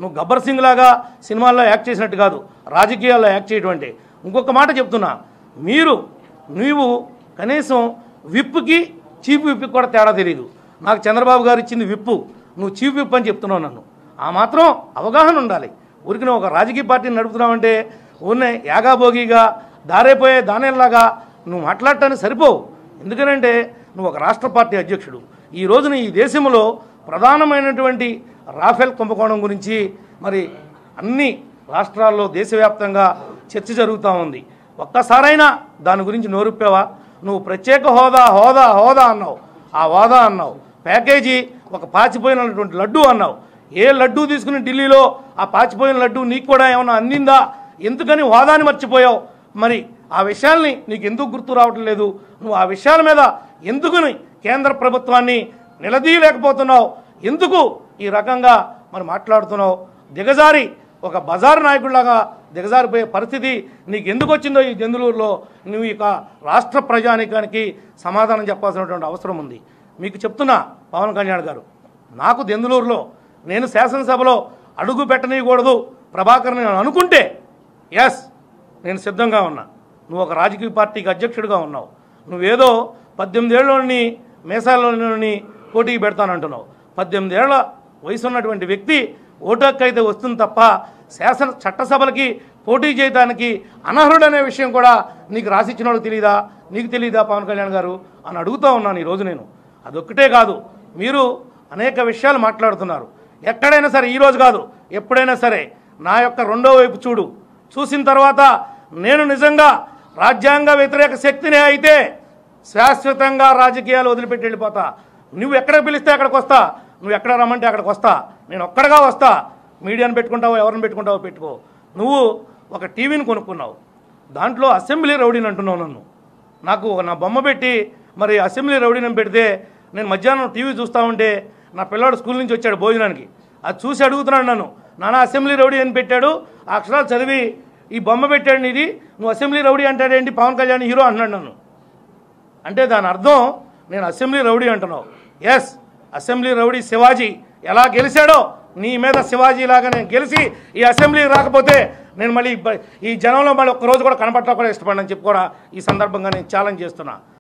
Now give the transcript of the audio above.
నువ్వు గబ్బర్ సింగ్ లాగా సినిమాల్లో యాక్ట్ చేసినట్టు కాదు రాజకీయాల్లో యాక్ట్ చేయడం అంటే ఇంకొక మాట చెప్తున్నా మీరు నీవు కనీసం విప్పుకి చీఫ్ విప్కి కూడా తేడా తెలియదు నాకు చంద్రబాబు గారు ఇచ్చింది విప్పు నువ్వు చీఫ్ విప్ అని చెప్తున్నావు నన్ను ఆ మాత్రం అవగాహన ఉండాలి ఊరికి నువ్వు ఒక రాజకీయ పార్టీని నడుపుతున్నావంటే ఊరినే యాగాభోగిగా దారైపోయే దానేలాగా నువ్వు మాట్లాడటానికి సరిపోవు ఎందుకనంటే నువ్వు ఒక రాష్ట్ర పార్టీ అధ్యక్షుడు ఈ రోజున ఈ దేశంలో ప్రధానమైనటువంటి రాఫెల్ కుంభకోణం గురించి మరి అన్ని రాష్ట్రాల్లో దేశవ్యాప్తంగా చర్చ జరుగుతూ ఉంది ఒక్కసారైనా దాని గురించి నోరుప్పావా నువ్వు ప్రత్యేక హోదా హోదా హోదా అన్నావు ఆ హోదా అన్నావు ప్యాకేజీ ఒక పాచిపోయినటువంటి లడ్డు అన్నావు ఏ లడ్డు తీసుకుని ఢిల్లీలో ఆ పాచిపోయిన లడ్డు నీకు కూడా ఏమైనా అందిందా ఎందుకని హోదాని మర్చిపోయావు మరి ఆ విషయాల్ని నీకు ఎందుకు గుర్తు రావటం లేదు నువ్వు ఆ విషయాల మీద ఎందుకుని కేంద్ర ప్రభుత్వాన్ని నిలదీయలేకపోతున్నావు ఎందుకు ఈ రకంగా మరి మాట్లాడుతున్నావు దిగజారి ఒక బజారు నాయకుడిలాగా దిగజారిపోయే పరిస్థితి నీకు ఎందుకు వచ్చిందో ఈ దెందులూరులో నువ్వు ఇక రాష్ట్ర ప్రజానికానికి సమాధానం చెప్పాల్సినటువంటి అవసరం ఉంది మీకు చెప్తున్నా పవన్ కళ్యాణ్ గారు నాకు దెందులూరులో నేను శాసనసభలో అడుగు పెట్టనీయకూడదు ప్రభాకర్ నేను అనుకుంటే ఎస్ నేను సిద్ధంగా ఉన్నా నువ్వు ఒక రాజకీయ పార్టీకి అధ్యక్షుడిగా ఉన్నావు నువ్వేదో పద్దెనిమిదేళ్ళని మేసాలని పోటీకి పెడతానంటున్నావు పద్దెనిమిదేళ్ల వయసు ఉన్నటువంటి వ్యక్తి ఓటు హక్కు అయితే వస్తుంది తప్ప శాసన చట్టసభలకి పోటీ చేయడానికి అనర్హుడనే విషయం కూడా నీకు రాసిచ్చిన వాళ్ళకి తెలియదా నీకు తెలియదా పవన్ కళ్యాణ్ గారు అని అడుగుతూ ఉన్నాను ఈరోజు నేను అదొక్కటే కాదు మీరు అనేక విషయాలు మాట్లాడుతున్నారు ఎక్కడైనా సరే ఈరోజు కాదు ఎప్పుడైనా సరే నా యొక్క రెండో వైపు చూడు చూసిన తర్వాత నేను నిజంగా రాజ్యాంగ వ్యతిరేక శక్తినే అయితే శాశ్వతంగా రాజకీయాలు వదిలిపెట్టి వెళ్ళిపోతా నువ్వు ఎక్కడ పిలిస్తే అక్కడికి వస్తా నువ్వు ఎక్కడ రమ్మంటే అక్కడికి వస్తా నేను ఒక్కడగా వస్తా మీడియాను పెట్టుకుంటావో ఎవరిని పెట్టుకుంటావో పెట్టుకో నువ్వు ఒక టీవీని కొనుక్కున్నావు దాంట్లో అసెంబ్లీ రౌడీని అంటున్నావు నన్ను నాకు ఒక నా బొమ్మ పెట్టి మరి అసెంబ్లీ రౌడీని పెడితే నేను మధ్యాహ్నం టీవీ చూస్తూ ఉంటే నా పిల్లాడు స్కూల్ నుంచి వచ్చాడు భోజనానికి అది చూసి అడుగుతున్నాడు నన్ను నాన్న అసెంబ్లీ రౌడీ అని పెట్టాడు ఆ అక్షరాలు చదివి ఈ బొమ్మ పెట్టాడు నీది నువ్వు అసెంబ్లీ రౌడీ అంటాడేంటి పవన్ కళ్యాణ్ హీరో అంటున్నాడు నన్ను అంటే దాని అర్థం నేను అసెంబ్లీ రౌడీ అంటున్నావు ఎస్ అసెంబ్లీ రౌడీ శివాజీ ఎలా గెలిచాడో నీ మీద శివాజీ లాగా నేను గెలిచి ఈ అసెంబ్లీ రాకపోతే నేను మళ్ళీ బ- ఈ జనంలో మళ్ళీ ఒక్క రోజు కూడా కనపట్ల కూడా ఇష్టపడని చెప్పి కూడా ఈ సందర్భంగా నేను ఛాలెంజ్ చేస్తున్నా